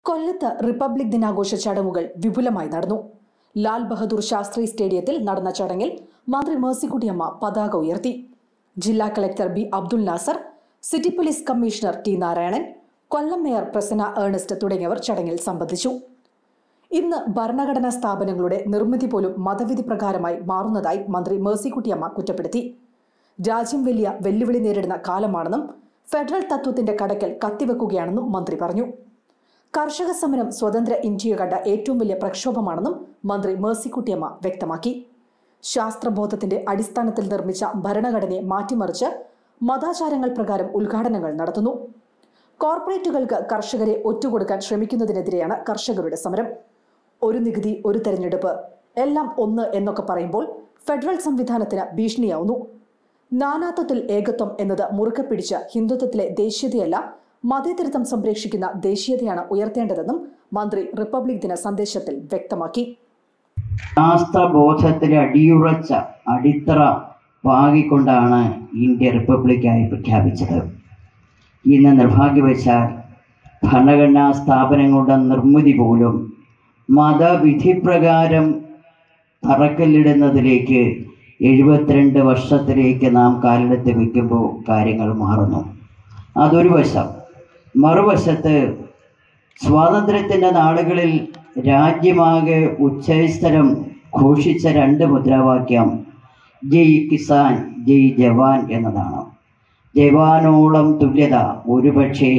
കൊല്ലത്ത് റിപ്പബ്ലിക് ദിനാഘോഷ ചടങ്ങുകൾ വിപുലമായി നടന്നു ലാൽ ബഹദൂർ ശാസ്ത്രി സ്റ്റേഡിയത്തിൽ നടന്ന ചടങ്ങിൽ മന്ത്രി മേഴ്സിക്കുട്ടിയമ്മ പതാക ഉയർത്തി ജില്ലാ collector B Abdul Nasar city police commissioner T Narayanan Kollam mayor Prasanna Ernest തുടങ്ങിയവർ ചടങ്ങിൽ സംബന്ധിച്ചു ഇന്ന് ഭരണഘടനാ സ്ഥാപനങ്ങളുടെ നിർമ്മിതി പോലും മതവിധി പ്രകാരമായി മാറുന്നതായി മന്ത്രി മേഴ്സിക്കുട്ടിയമ്മ കുറ്റപ്പെടുത്തി രാജ്യം വലിയ വെല്ലുവിളി നേരിടുന്ന കാലമാണെന്നും ഫെഡറൽ തത്വത്തിന്റെ കടക്കൽ കത്തിവെക്കുകയാണെന്നും മന്ത്രി പറഞ്ഞു കർഷക സമരം സ്വതന്ത്ര ഇന്ത്യ കണ്ട ഏറ്റവും വലിയ പ്രക്ഷോഭമാണെന്നും മന്ത്രി മേഴ്സിക്കുട്ടിയമ്മ വ്യക്തമാക്കി ശാസ്ത്രബോധത്തിന്റെ അടിസ്ഥാനത്തിൽ നിർമ്മിച്ച ഭരണഘടനയെ മാറ്റിമറിച്ച് മതാചാരങ്ങൾ പ്രകാരം ഉദ്ഘാടനങ്ങൾ നടത്തുന്നു കോർപ്പറേറ്റുകൾക്ക് കർഷകരെ ഒറ്റുകൊടുക്കാൻ ശ്രമിക്കുന്നതിനെതിരെയാണ് കർഷകരുടെ സമരം ഒരു നികുതി ഒരു തെരഞ്ഞെടുപ്പ് എല്ലാം ഒന്ന് എന്നൊക്കെ പറയുമ്പോൾ ഫെഡറൽ സംവിധാനത്തിന് ഭീഷണിയാവുന്നു നാനാത്വത്തിൽ ഏകത്വം എന്നത് മുറുക്കെ പിടിച്ച് ഹിന്ദുത്വത്തിലെ ദേശീയതയല്ല മതേതരത്വം സംരക്ഷിക്കുന്ന ദേശീയതയാണ് ഉയർത്തേണ്ടതെന്നും മന്ത്രി റിപ്പബ്ലിക് ദിന സന്ദേശത്തിൽ വ്യക്തമാക്കി ശാസ്ത്രബോധത്തിന് അടിയുറച്ച അടിത്തറ പാകിക്കൊണ്ടാണ് ഇന്ത്യ റിപ്പബ്ലിക്കായി പ്രഖ്യാപിച്ചത് ഇന്ന് നിർഭാഗ്യവശാൽ ഭരണഘടനാ സ്ഥാപനങ്ങളുടെ നിർമ്മിതി പോലും മതവിധിപ്രകാരം തറക്കല്ലിടുന്നതിലേക്ക് എഴുപത്തിരണ്ട് വർഷത്തിലേക്ക് നാം കാലെടുത്ത് വയ്ക്കുമ്പോൾ കാര്യങ്ങൾ മാറുന്നു അതൊരു വശം മറുവശത്ത് സ്വാതന്ത്ര്യത്തിൻ്റെ നാളുകളിൽ രാജ്യമാകെ ഉച്ചസ്ഥരം ഘോഷിച്ച രണ്ട് മുദ്രാവാക്യം ജയ് കിസാൻ ജയ് ജവാൻ എന്നതാണ് ജവാനോളം തുല്യത ഒരുപക്ഷെ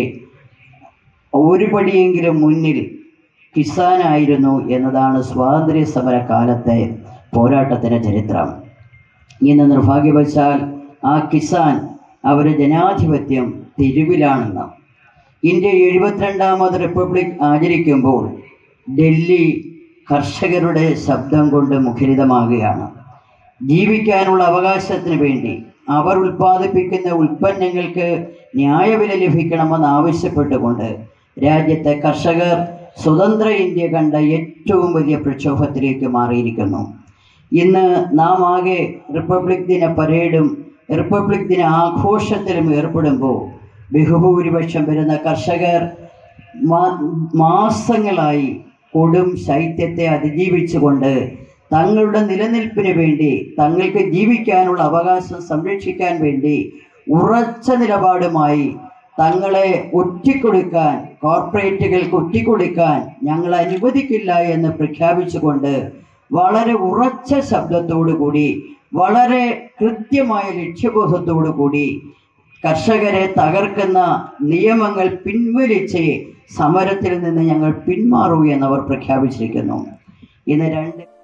ഒരു പടിയെങ്കിലും മുന്നിൽ കിസാനായിരുന്നു എന്നതാണ് സ്വാതന്ത്ര്യ സമര കാലത്തെ പോരാട്ടത്തിൻ്റെ ചരിത്രം ഇന്ന് നിർഭാഗ്യവശാൽ ആ കിസാൻ അവരുടെ ജനാധിപത്യം തെരുവിലാണെന്ന് ഇന്ത്യ എഴുപത്തിരണ്ടാമത് റിപ്പബ്ലിക് ആചരിക്കുമ്പോൾ ഡൽഹി കർഷകരുടെ ശബ്ദം കൊണ്ട് മുഖരിതമാകുകയാണ് ജീവിക്കാനുള്ള അവകാശത്തിന് വേണ്ടി അവർ ഉൽപ്പാദിപ്പിക്കുന്ന ഉൽപ്പന്നങ്ങൾക്ക് ന്യായവില ലഭിക്കണമെന്ന് ആവശ്യപ്പെട്ടുകൊണ്ട് രാജ്യത്തെ കർഷകർ സ്വതന്ത്ര ഇന്ത്യ കണ്ട ഏറ്റവും വലിയ പ്രക്ഷോഭത്തിലേക്ക് മാറിയിരിക്കുന്നു ഇന്ന് നാം ആകെ റിപ്പബ്ലിക് ദിന പരേഡും റിപ്പബ്ലിക് ദിന ആഘോഷത്തിലും ഏർപ്പെടുമ്പോൾ ബഹുഭൂരിപക്ഷം വരുന്ന കർഷകർ മാ- മാസങ്ങളായി കൊടും ശൈത്യത്തെ അതിജീവിച്ചുകൊണ്ട് തങ്ങളുടെ നിലനിൽപ്പിന് വേണ്ടി തങ്ങൾക്ക് ജീവിക്കാനുള്ള അവകാശം സംരക്ഷിക്കാൻ വേണ്ടി ഉറച്ച നിലപാടുമായി തങ്ങളെ ഒറ്റിക്കൊടുക്കാൻ കോർപ്പറേറ്റുകൾക്ക് ഒറ്റിക്കൊടുക്കാൻ ഞങ്ങൾ അനുവദിക്കില്ല എന്ന് പ്രഖ്യാപിച്ചുകൊണ്ട് വളരെ ഉറച്ച ശബ്ദത്തോടു കൂടി വളരെ കൃത്യമായ ലക്ഷ്യബോധത്തോടു കൂടി കർഷകരെ തകർക്കുന്ന നിയമങ്ങൾ പിൻവലിച്ച് സമരത്തിൽ നിന്ന് ഞങ്ങൾ പിന്മാറൂ എന്നവർ പ്രഖ്യാപിച്ചിരിക്കുന്നു ഇന്ന് രണ്ട്